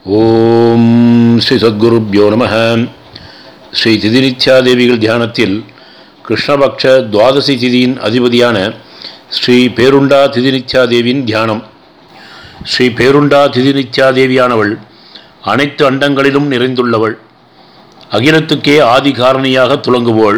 ஓம் ஸ்ரீ சத்குருப்யோ நம ஸ்ரீ திதிநித்யாதேவிகள் தியானத்தில் கிருஷ்ணபக்ஷ துவாதசி திதியின் அதிபதியான ஸ்ரீ பேருண்டா திதிநித்யாதேவியின் தியானம் ஸ்ரீ பேருண்டா திதிநித்யாதேவியானவள் அனைத்து அண்டங்களிலும் நிறைந்துள்ளவள் அகிலத்துக்கே ஆதி காரணியாக துலங்குவோள்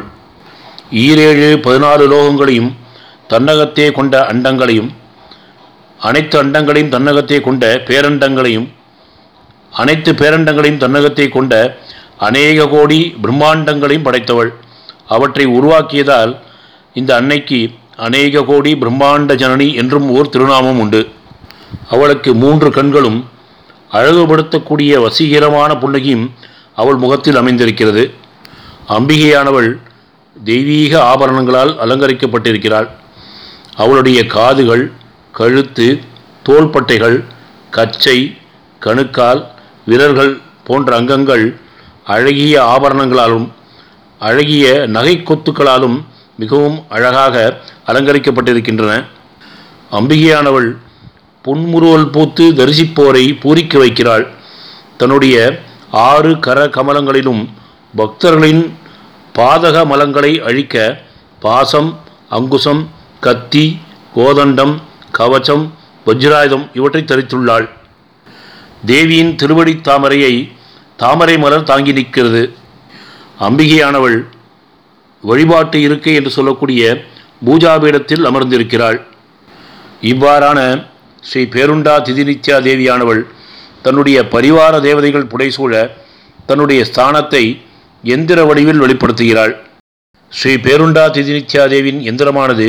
ஈரேழு பதினாலு லோகங்களையும் தன்னகத்தே கொண்ட அண்டங்களையும் அனைத்து அண்டங்களையும் தன்னகத்தே கொண்ட பேரண்டங்களையும் அனைத்து பேரண்டங்களையும் தன்னகத்தை கொண்ட அநேக கோடி பிரம்மாண்டங்களையும் படைத்தவள் அவற்றை உருவாக்கியதால் இந்த அன்னைக்கு அநேக கோடி பிரம்மாண்ட ஜனனி என்றும் ஓர் திருநாமம் உண்டு அவளுக்கு மூன்று கண்களும் அழகுபடுத்தக்கூடிய வசீகரமான புன்னகையும் அவள் முகத்தில் அமைந்திருக்கிறது அம்பிகையானவள் தெய்வீக ஆபரணங்களால் அலங்கரிக்கப்பட்டிருக்கிறாள் அவளுடைய காதுகள் கழுத்து தோள்பட்டைகள் கச்சை கணுக்கால் விரல்கள் போன்ற அங்கங்கள் அழகிய ஆபரணங்களாலும் அழகிய நகை கொத்துக்களாலும் மிகவும் அழகாக அலங்கரிக்கப்பட்டிருக்கின்றன அம்பிகையானவள் புன்முறுவல் பூத்து தரிசிப்போரை பூரிக்க வைக்கிறாள் தன்னுடைய ஆறு கர கமலங்களிலும் பக்தர்களின் பாதக மலங்களை அழிக்க பாசம் அங்குசம் கத்தி கோதண்டம் கவச்சம் வஜ்ராயுதம் இவற்றை தரித்துள்ளாள் தேவியின் திருவடி தாமரையை தாமரை மலர் தாங்கி நிற்கிறது அம்பிகையானவள் வழிபாட்டு இருக்கை என்று சொல்லக்கூடிய பூஜாபீடத்தில் அமர்ந்திருக்கிறாள் இவ்வாறான ஸ்ரீ பேருண்டா திதிநித்யா தேவியானவள் தன்னுடைய பரிவார தேவதைகள் புடைசூழ தன்னுடைய ஸ்தானத்தை எந்திர வடிவில் வெளிப்படுத்துகிறாள் ஸ்ரீ பேருண்டா திதிநித்யா தேவியின் எந்திரமானது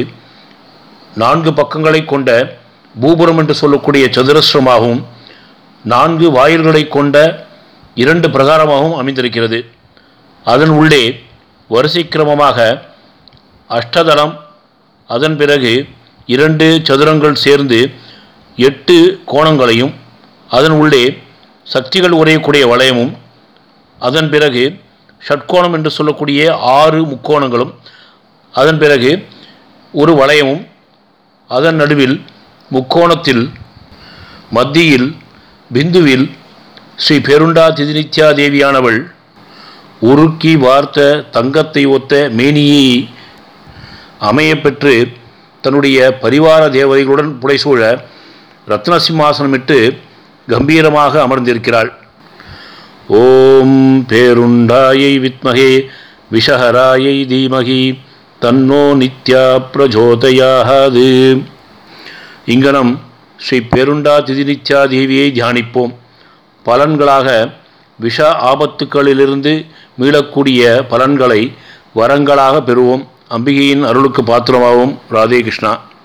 நான்கு பக்கங்களை கொண்ட பூபுரம் என்று சொல்லக்கூடிய சதுரஸ்ரமாகவும் நான்கு வாயில்களை கொண்ட இரண்டு பிரகாரமாகவும் அமைந்திருக்கிறது அதன் உள்ளே வரிசைக்கிரமமாக அஷ்டதளம் அதன் பிறகு இரண்டு சதுரங்கள் சேர்ந்து எட்டு கோணங்களையும் அதன் உள்ளே சக்திகள் உரையக்கூடிய வளையமும் அதன் பிறகு ஷட்கோணம் என்று சொல்லக்கூடிய ஆறு முக்கோணங்களும் அதன் பிறகு ஒரு வளையமும் அதன் நடுவில் முக்கோணத்தில் மத்தியில் பிந்துவில் ஸ்ரீ பெருண்டா திதிநித்யா தேவியானவள் உருக்கி வார்த்த தங்கத்தை ஒத்த மேனியை அமையப்பெற்று தன்னுடைய பரிவார தேவதைகளுடன் புடைசூழ ரத்ன சிம்மாசனமிட்டு கம்பீரமாக அமர்ந்திருக்கிறாள் ஓம் பேருண்டாயை வித்மகே விஷஹராயை தீமகி தன்னோ நித்யா பிரஜோதயாது இங்கனம் ஸ்ரீ பெருண்டா திதிநித்யா தேவியை தியானிப்போம் பலன்களாக விஷ ஆபத்துக்களிலிருந்து மீளக்கூடிய பலன்களை வரங்களாக பெறுவோம் அம்பிகையின் அருளுக்கு பாத்திரமாகவும் ராதே கிருஷ்ணா